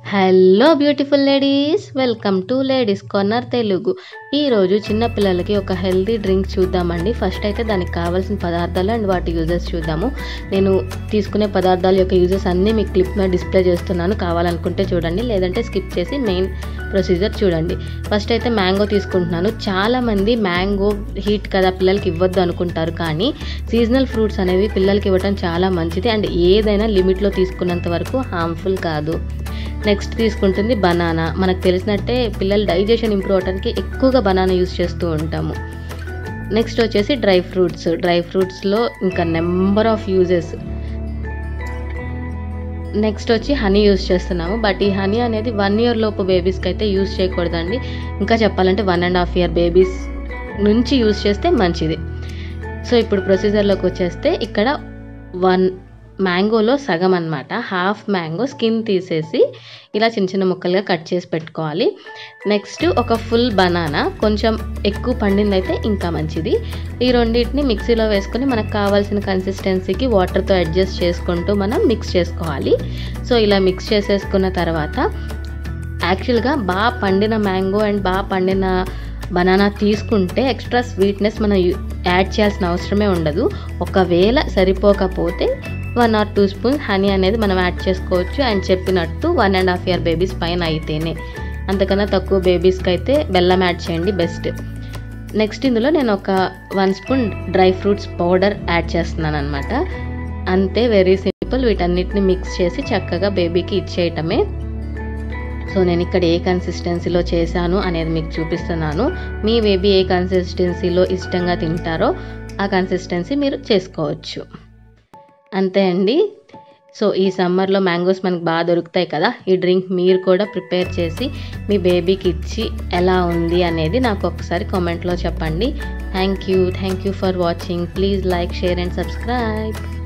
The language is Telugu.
hello beautiful ladies welcome to ladies corner Telugu ఈరోజు చిన్న పిల్లలకి ఒక హెల్తీ డ్రింక్ చూద్దామండి ఫస్ట్ అయితే దానికి కావాల్సిన పదార్థాలు అండ్ వాటి యూజెస్ చూద్దాము నేను తీసుకునే పదార్థాల యొక్క యూజెస్ అన్నీ మీకు క్లిప్ మీద డిస్ప్లే చేస్తున్నాను కావాలనుకుంటే చూడండి లేదంటే స్కిప్ చేసి మెయిన్ ప్రొసీజర్ చూడండి ఫస్ట్ అయితే మ్యాంగో తీసుకుంటున్నాను చాలామంది మ్యాంగో హీట్ కదా పిల్లలకి ఇవ్వద్దు అనుకుంటారు కానీ సీజనల్ ఫ్రూట్స్ అనేవి పిల్లలకి ఇవ్వడం చాలా మంచిది అండ్ ఏదైనా లిమిట్లో తీసుకున్నంత వరకు హార్మ్ఫుల్ కాదు నెక్స్ట్ తీసుకుంటుంది బనానా మనకు తెలిసినట్టే పిల్లలు డైజెషన్ ఇంప్రూవ్ అవడానికి ఎక్కువగా బనానా యూస్ చేస్తూ ఉంటాము నెక్స్ట్ వచ్చేసి డ్రై ఫ్రూట్స్ డ్రై ఫ్రూట్స్లో ఇంకా నెంబర్ ఆఫ్ యూజెస్ నెక్స్ట్ వచ్చి హనీ యూస్ చేస్తున్నాము బట్ ఈ హనీ అనేది వన్ ఇయర్ లోపు బేబీస్కి అయితే యూస్ చేయకూడదండి ఇంకా చెప్పాలంటే one and half year babies నుంచి యూస్ చేస్తే మంచిది సో ఇప్పుడు ప్రొసీజర్లోకి వచ్చేస్తే ఇక్కడ వన్ మ్యాంగోలో సగం అనమాట హాఫ్ మ్యాంగో స్కిన్ తీసేసి ఇలా చిన్న చిన్న ముక్కలుగా కట్ చేసి పెట్టుకోవాలి నెక్స్ట్ ఒక ఫుల్ బనానా కొంచెం ఎక్కువ పండిందైతే ఇంకా మంచిది ఈ రెండింటిని మిక్సీలో వేసుకొని మనకు కావాల్సిన కన్సిస్టెన్సీకి వాటర్తో అడ్జస్ట్ చేసుకుంటూ మనం మిక్స్ చేసుకోవాలి సో ఇలా మిక్స్ చేసేసుకున్న తర్వాత యాక్చువల్గా బాగా పండిన మ్యాంగో అండ్ బాగా పండిన బనానా తీసుకుంటే ఎక్స్ట్రా స్వీట్నెస్ మనం యాడ్ చేయాల్సిన అవసరమే ఉండదు ఒకవేళ సరిపోకపోతే one or two spoons honey అనేది మనం యాడ్ చేసుకోవచ్చు అండ్ చెప్పినట్టు one and half year babies పైన అయితేనే అంతకన్నా తక్కువ బేబీస్కి అయితే బెల్లం యాడ్ చేయండి బెస్ట్ నెక్స్ట్ ఇందులో నేను ఒక one spoon dry fruits powder add చేస్తున్నాను అనమాట అంతే వెరీ సింపుల్ వీటన్నిటిని మిక్స్ చేసి చక్కగా బేబీకి ఇచ్చేయటమే సో నేను ఇక్కడ ఏ కన్సిస్టెన్సీలో చేశాను అనేది మీకు చూపిస్తున్నాను మీ బేబీ ఏ కన్సిస్టెన్సీలో ఇష్టంగా తింటారో ఆ కన్సిస్టెన్సీ మీరు చేసుకోవచ్చు అంతే అండి సో ఈ సమ్మర్లో మ్యాంగోస్ మనకు బాగా దొరుకుతాయి కదా ఈ డ్రింక్ మీరు కూడా ప్రిపేర్ చేసి మీ బేబీకి ఇచ్చి ఎలా ఉంది అనేది నాకు ఒకసారి కామెంట్లో చెప్పండి thank you thank you for watching please like share and subscribe